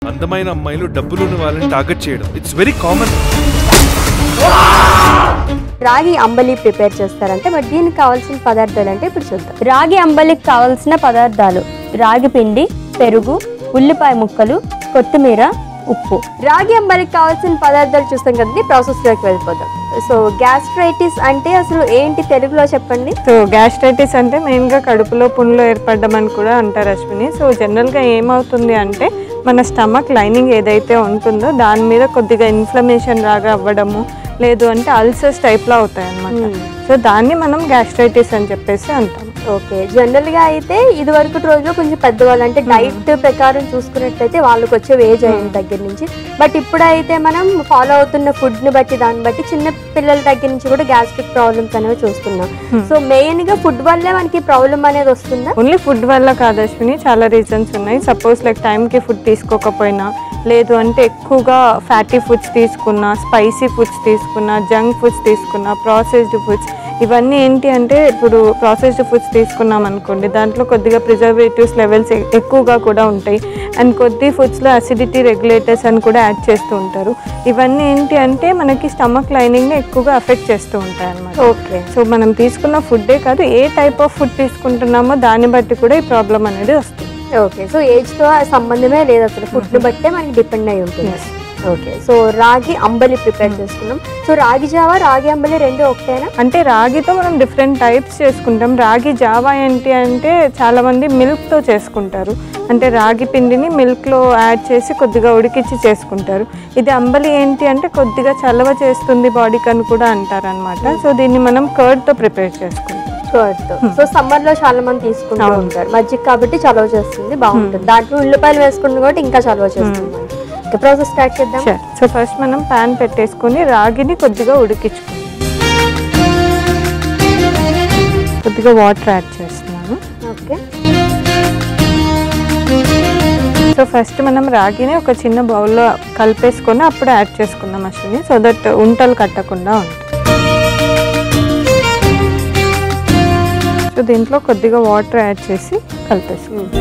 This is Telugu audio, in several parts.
అందమైన అమ్మాయిలు డబ్బులున్న వాళ్ళని టార్గెట్ చేయడం ఇట్స్ వెరీ కామన్ రాగి అంబలి ప్రిపేర్ చేస్తారంటే మరి దీనికి కావాల్సిన పదార్థాలు అంటే ఇప్పుడు చూద్దాం రాగి అంబలికి కావాల్సిన పదార్థాలు రాగి పిండి పెరుగు ఉల్లిపాయ ముక్కలు కొత్తిమీర ఉప్పు రాగి అంబలికి కావాల్సిన పదార్థాలు చూస్తాం కదండి ప్రాసెస్లోకి వెళ్ళిపోదాం సో గ్యాస్ట్రైటిస్ అంటే అసలు ఏంటి తెలుగులో చెప్పండి సో గ్యాస్ట్రైటిస్ అంటే మెయిన్గా కడుపులో పుండ్లు ఏర్పడడం అని కూడా అంటారు అశ్విని సో జనరల్గా ఏమవుతుంది అంటే మన స్టమక్ లైనింగ్ ఏదైతే ఉంటుందో దాని మీద కొద్దిగా ఇన్ఫ్లమేషన్ లాగా అవ్వడము లేదు అంటే అల్సర్స్ టైప్లో అవుతాయి అన్నమాట సో దాన్ని మనం గ్యాస్ట్రైటిస్ అని చెప్పేసి అంటాం ఓకే జనరల్ గా అయితే ఇది వరకు రోజుల్లో కొంచెం పెద్దవాళ్ళు అంటే డైట్ ప్రకారం చూసుకున్నట్లయితే వాళ్ళకి వచ్చే ఏజ్ అయిన దగ్గర నుంచి బట్ ఇప్పుడైతే మనం ఫాలో అవుతున్న ఫుడ్ ని బట్టి దాన్ని బట్టి చిన్న పిల్లల దగ్గర నుంచి కూడా గ్యాస్ట్రిక్ ప్రాబ్లమ్స్ అనేవి చూస్తున్నాం సో మెయిన్ గా ఫుడ్ వల్లే మనకి ప్రాబ్లం అనేది వస్తుందా ఓన్లీ ఫుడ్ వల్ల కాదు అశ్విని చాలా రీజన్స్ ఉన్నాయి సపోజ్ లైక్ టైంకి ఫుడ్ తీసుకోకపోయినా లేదు అంటే ఎక్కువగా ఫ్యాటీ ఫుడ్స్ తీసుకున్నా స్పైసీ ఫుడ్స్ తీసుకున్నా జంక్ ఫుడ్స్ తీసుకున్నా ప్రాసెస్డ్ ఫుడ్స్ ఇవన్నీ ఏంటి అంటే ఇప్పుడు ప్రాసెస్డ్ ఫుడ్స్ తీసుకున్నాం అనుకోండి దాంట్లో కొద్దిగా ప్రిజర్వేటివ్స్ లెవెల్స్ ఎక్కువగా కూడా ఉంటాయి అండ్ కొద్ది ఫుడ్స్లో అసిడిటీ రెగ్యులేటర్స్ అని కూడా యాడ్ చేస్తూ ఉంటారు ఇవన్నీ ఏంటి అంటే మనకి స్టమక్ లైనింగ్ని ఎక్కువగా అఫెక్ట్ చేస్తూ ఉంటాయి అన్నమాట ఓకే సో మనం తీసుకున్న ఫుడ్డే కాదు ఏ టైప్ ఆఫ్ ఫుడ్ తీసుకుంటున్నామో దాన్ని బట్టి కూడా ఈ ప్రాబ్లం అనేది వస్తుంది ఓకే సో ఏజ్ తో సంబంధమే లేదు అసలు ఫుడ్ ని బట్టే మనకి డిపెండ్ అయి ఉంటుంది ఓకే సో రాగి అంబలి ప్రిపేర్ చేసుకున్నాం సో రాగి జావా రాగి అంబలి రెండు ఒకటేనా అంటే రాగితో మనం డిఫరెంట్ టైప్స్ చేసుకుంటాం రాగి జావా ఏంటి అంటే చాలామంది మిల్క్తో చేసుకుంటారు అంటే రాగి పిండిని మిల్క్లో యాడ్ చేసి కొద్దిగా ఉడికిచ్చి చేసుకుంటారు ఇది అంబలి ఏంటి అంటే కొద్దిగా చలవ చేస్తుంది బాడీకి అని కూడా అంటారనమాట సో దీన్ని మనం కర్డ్తో ప్రిపేర్ చేసుకుంటాం కర్డ్ తో సో సమ్మర్ లో చాలా మంది తీసుకుంటూ అవును. ఉంటారు మజ్జిగ కాబట్టి చలవ చేస్తుంది బాగుంటుంది దాంట్లో ఉల్లిపాయలు వేసుకుంటుంది కాబట్టి ఇంకా చలవ చేస్తుంది ఓకే ప్రాసెస్ స్టార్ట్ చేద్దాం Sure. సో ఫస్ట్ మనం ప్యాన్ పెట్టేసుకొని రాగిని కొద్దిగా ఉడికించుకుందాం కొద్దిగా వాటర్ యాడ్ చేస్తున్నాను ఓకే సో ఫస్ట్ మనం రాగిని ఒక చిన్న బౌల్లో కలిపేసుకొని అప్పుడు యాడ్ చేసుకుందాం అశ్విని సో దట్ ఉంటలు కట్టకుండా ఉంటాయి సో దీంట్లో కొద్దిగా వాటర్ యాడ్ చేసి కలిపేసుకుందాం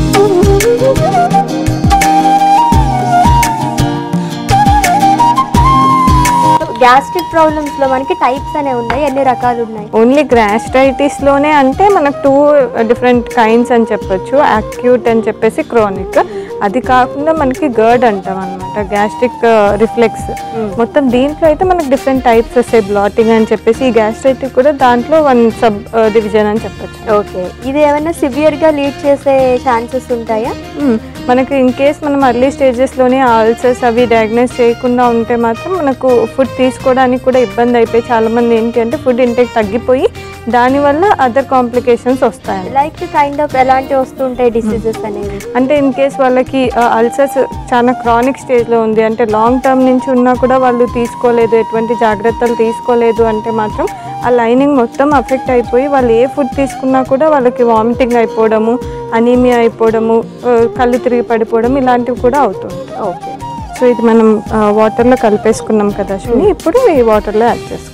గ్యాస్ట్రిక్ ప్రాబ్లమ్స్ లో మనకి టైప్స్ అనేవి ఉన్నాయి ఎన్ని రకాలు ఉన్నాయి ఓన్లీ గ్రాస్ట్రైటిస్ లోనే అంటే మనకు టూ డిఫరెంట్ కైండ్స్ అని చెప్పొచ్చు అక్యూట్ అని చెప్పేసి క్రానిక్ అది కాకుండా మనకి గర్డ్ అంటాం అనమాట గ్యాస్ట్రిక్ రిఫ్లెక్స్ మొత్తం దీంట్లో అయితే మనకి డిఫరెంట్ టైప్స్ వస్తాయి బ్లాటింగ్ అని చెప్పేసి ఈ గ్యాస్ట్రైటిక్ కూడా దాంట్లో వన్ సబ్ డివిజన్ అని చెప్పొచ్చు ఓకే ఇది ఏమైనా సివియర్ గా లీడ్ చేసే ఛాన్సెస్ ఉంటాయా మ్మ్. మనకి ఇన్ కేస్ మనం అర్లీ స్టేజెస్లోనే అల్సర్స్ అవి డయాగ్నోస్ చేయకుండా ఉంటే మాత్రం మనకు ఫుడ్ తీసుకోవడానికి కూడా ఇబ్బంది అయిపోయి చాలామంది ఏంటి అంటే ఫుడ్ ఇంటేక్ తగ్గిపోయి దానివల్ల అదర్ కాంప్లికేషన్స్ వస్తాయి లైక్ కైండ్ ఆఫ్ ఎలాంటి వస్తుంటాయి డిసీజెస్ అనేవి అంటే ఇన్ కేస్ వాళ్ళకి అల్సర్స్ చాలా క్రానిక్ స్టేజ్లో ఉంది అంటే లాంగ్ టర్మ్ నుంచి ఉన్నా కూడా వాళ్ళు తీసుకోలేదు ఎటువంటి జాగ్రత్తలు తీసుకోలేదు అంటే మాత్రం ఆ లైనింగ్ మొత్తం అఫెక్ట్ అయిపోయి వాళ్ళు ఏ ఫుడ్ తీసుకున్నా కూడా వాళ్ళకి వామిటింగ్ అయిపోవడము అనీమియా అయిపోవడము ఆ, కళ్ళు తిరిగి పడిపోవడం ఇలాంటివి కూడా అవుతుంది ఓకే సో ఇది మనం వాటర్లో కలిపేసుకున్నాం కదా అశ్విని ఇప్పుడు ఈ వాటర్లో యాడ్ చేసుకుంటాం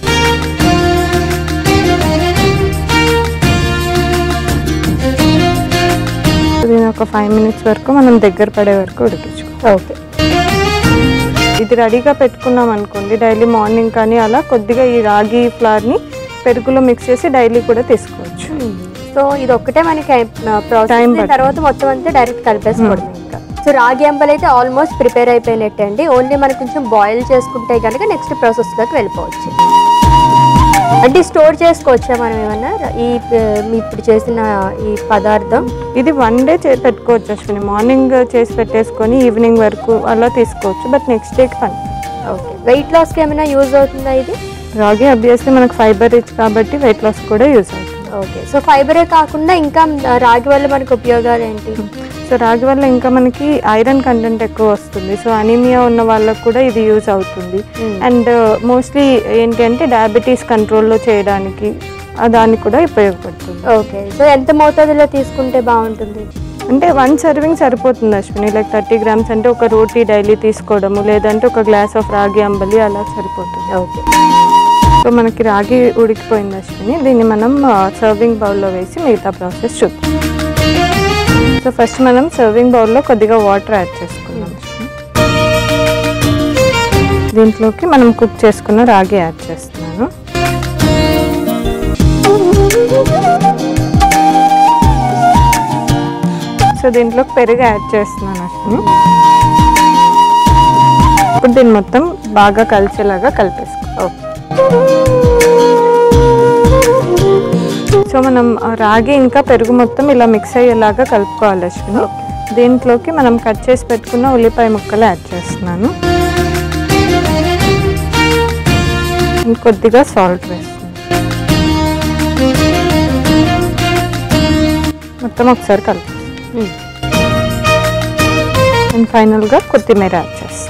దీని ఒక ఫైవ్ మినిట్స్ వరకు మనం దగ్గర పడే వరకు ఉడికించుకుంటాం ఓకే ఇది రెడీగా పెట్టుకున్నాం అనుకోండి డైలీ మార్నింగ్ కానీ అలా కొద్దిగా ఈ రాగి ఫ్లవర్ని పెరుగులో మిక్స్ చేసి డైలీ కూడా తీసుకోవచ్చు సో ఇది ఒక్కటే మనకి Time ప్రాసెస్ పడుతుంది. తర్వాత మొత్తం అంతా డైరెక్ట్ కలిపేసుకోవడం ఇంకా సో రాగి అంబలు అయితే ఆల్మోస్ట్ ప్రిపేర్ అయిపోయినట్టే అండి ఓన్లీ మనం కొంచెం బాయిల్ చేసుకుంటే కనుక నెక్స్ట్ ప్రాసెస్లోకి వెళ్ళిపోవచ్చు అంటే స్టోర్ చేసుకోవచ్చా మనం ఏమన్నా ఈ ఆ, మీ ఇప్పుడు చేసిన ఈ పదార్థం ఇది వన్ డే చే పెట్టుకోవచ్చు అశ్విని మార్నింగ్ చేసి పెట్టేసుకొని ఈవినింగ్ వరకు అలా తీసుకోవచ్చు బట్ నెక్స్ట్ డేకి పని ఓకే వెయిట్ లాస్కి ఏమైనా యూజ్ అవుతుందా ఇది రాగి అబ్వియస్లీ మనకు ఫైబర్ రిచ్ కాబట్టి వెయిట్ లాస్ కూడా యూస్ అవుతుంది ఓకే సో ఫైబరే కాకుండా ఇంకా ఆ, రాగి వల్ల మనకు ఉపయోగాలు ఏంటి సో రాగి వల్ల ఇంకా మనకి ఐరన్ కంటెంట్ ఎక్కువ వస్తుంది సో అనీమియా ఉన్న వాళ్ళకు కూడా ఇది యూజ్ అవుతుంది Hmm. అండ్ మోస్ట్లీ ఏంటి అంటే డయాబెటీస్ కంట్రోల్లో చేయడానికి ఆ దానికి కూడా ఉపయోగపడుతుంది ఓకే సో ఎంత మోతాదులో తీసుకుంటే బాగుంటుంది అంటే వన్ సర్వింగ్ సరిపోతుంది అశ్విని లైక్ థర్టీ గ్రామ్స్ అంటే ఒక రోటీ డైలీ తీసుకోవడము లేదంటే ఒక గ్లాస్ ఆఫ్ రాగి అంబలి అలా సరిపోతుంది ఓకే సో మనకి రాగి ఉడికిపోయింది అశ్విని దీన్ని మనం సర్వింగ్ బౌల్లో వేసి మిగతా ప్రాసెస్ చూద్దాం సో ఫస్ట్ మనం సర్వింగ్ బౌల్లో కొద్దిగా వాటర్ యాడ్ చేసుకుందాం దీంట్లోకి మనం కుక్ చేసుకున్న రాగి యాడ్ చేస్తున్నాను సో దీంట్లోకి పెరుగు యాడ్ చేస్తున్నాను అసలు ఇప్పుడు దీన్ని మొత్తం బాగా కలిసేలాగా కలిపేసుకో సో మనం ఆ రాగి ఇంకా పెరుగు మొత్తం ఇలా మిక్స్ అయ్యేలాగా కలుపుకోవాలి అశ్విని దీంట్లోకి మనం కట్ చేసి పెట్టుకున్న ఉల్లిపాయ ముక్కలు యాడ్ చేస్తున్నాను కొద్దిగా సాల్ట్ వేస్తున్నాను మొత్తం ఒకసారి కలుపు అండ్ ఫైనల్గా కొత్తిమీర యాడ్ చేస్తాను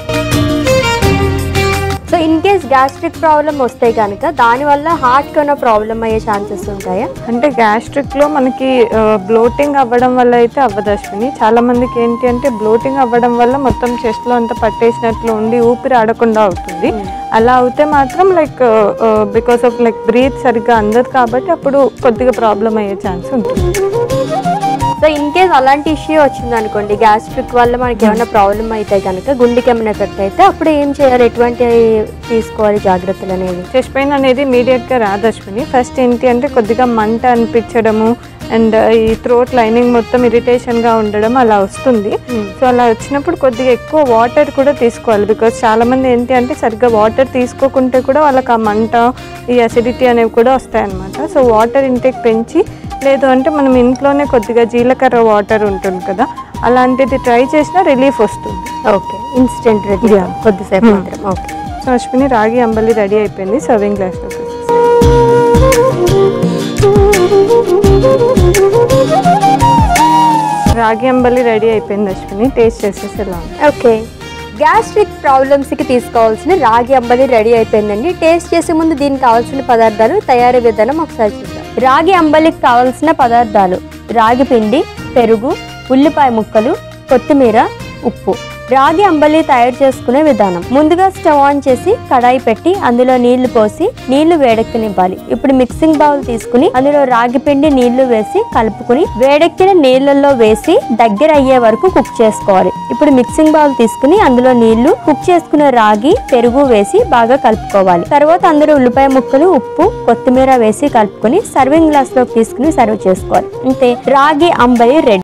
so in case gastric problem వస్తే కనుక దానివల్ల హార్ట్ కన్నా ప్రాబ్లం అయ్యే ఛాన్సెస్ ఉంటాయా అంటే గ్యాస్ట్రిక్ లో మనకి బ్లోటింగ్ అవ్వడం వల్ల అయితే అవ్వదు అశ్విని చాలా మందికి ఏంటి అంటే బ్లోటింగ్ అవ్వడం వల్ల మొత్తం చెస్ట్ లో అంతా పట్టేసినట్లు ఉండి ఊపిరి ఆడకుండా అవుతుంది అలా అవుతే మాత్రం like because of like breath సరిగ్గా అందదు కాబట్టి అప్పుడు కొద్దిగా ప్రాబ్లం అయ్యే ఛాన్స్ ఉంటుంది సో ఇన్ కేస్ అలాంటి ఇష్యూ వచ్చింది అనుకోండి గ్యాస్ట్రిక్ వల్ల మనకి ఏమైనా ప్రాబ్లం అయితే కనుక గుండెకి ఏమైనా ఎఫెక్ట్ అయితే అప్పుడు ఏం చేయాలి ఎటువంటి తీసుకోవాలి జాగ్రత్తలు అనేది చెస్ట్ పెయిన్ అనేది immediate గా రాదు అశ్విని ఫస్ట్ ఏంటి అంటే కొద్దిగా మంట అనిపించడము అండ్ ఈ థ్రోట్ లైనింగ్ మొత్తం ఇరిటేషన్ గా ఉండడం అలా వస్తుంది సో అలా వచ్చినప్పుడు కొద్దిగా ఎక్కువ వాటర్ కూడా తీసుకోవాలి బికాస్ చాలా మంది ఏంటి అంటే సరిగ్గా వాటర్ తీసుకోకుంటే కూడా వాళ్ళకి ఆ మంట ఈ అసిడిటీ అనేవి కూడా వస్తాయన్నమాట సో వాటర్ ఇంటేక్ పెంచి లేదు అంటే మనం ఇంట్లోనే కొద్దిగా జీలకర్ర వాటర్ ఉంటుంది కదా అలాంటిది ట్రై చేసినా రిలీఫ్ వస్తుంది ఓకే ఇన్స్టెంట్ రెడీ Yeah. కొద్దిసేపు Hmm. మాత్రం ఓకే సో అశ్విని రాగి అంబలి రెడీ అయిపోయింది సర్వింగ్ గ్లాస్లో రాగి అంబలి రెడీ అయిపోయింది అశ్విని టేస్ట్ చేసేసి ఎలా ఉంది ఓకే గ్యాస్ట్రిక్ ప్రాబ్లమ్స్కి తీసుకోవాల్సిన రాగి అంబలి రెడీ అయిపోయిందండి టేస్ట్ చేసే ముందు దీనికి కావాల్సిన పదార్థాలు తయారీ విధానం ఒకసారి చూద్దాం రాగి అంబలికి కావాల్సిన పదార్థాలు రాగి పిండి పెరుగు ఉల్లిపాయ ముక్కలు కొత్తిమీర ఉప్పు రాగి అంబలి తయారు చేసుకునే విధానం ముందుగా స్టవ్ ఆన్ చేసి కడాయి పెట్టి అందులో నీళ్లు పోసి నీళ్లు వేడెక్కనివ్వాలి ఇప్పుడు మిక్సింగ్ బౌల్ తీసుకుని అందులో రాగి పిండి నీళ్లు వేసి కలుపుకుని వేడెక్కిన నీళ్ళల్లో వేసి దగ్గర అయ్యే వరకు కుక్ చేసుకోవాలి ఇప్పుడు మిక్సింగ్ బౌల్ తీసుకుని అందులో నీళ్లు కుక్ చేసుకున్న రాగి పెరుగు వేసి బాగా కలుపుకోవాలి తర్వాత అందులో ఉల్లిపాయ ముక్కలు ఉప్పు కొత్తిమీర వేసి కలుపుకొని సర్వింగ్ గ్లాస్ లోకి తీసుకుని సర్వ్ చేసుకోవాలి అంతే రాగి అంబలి రెడీ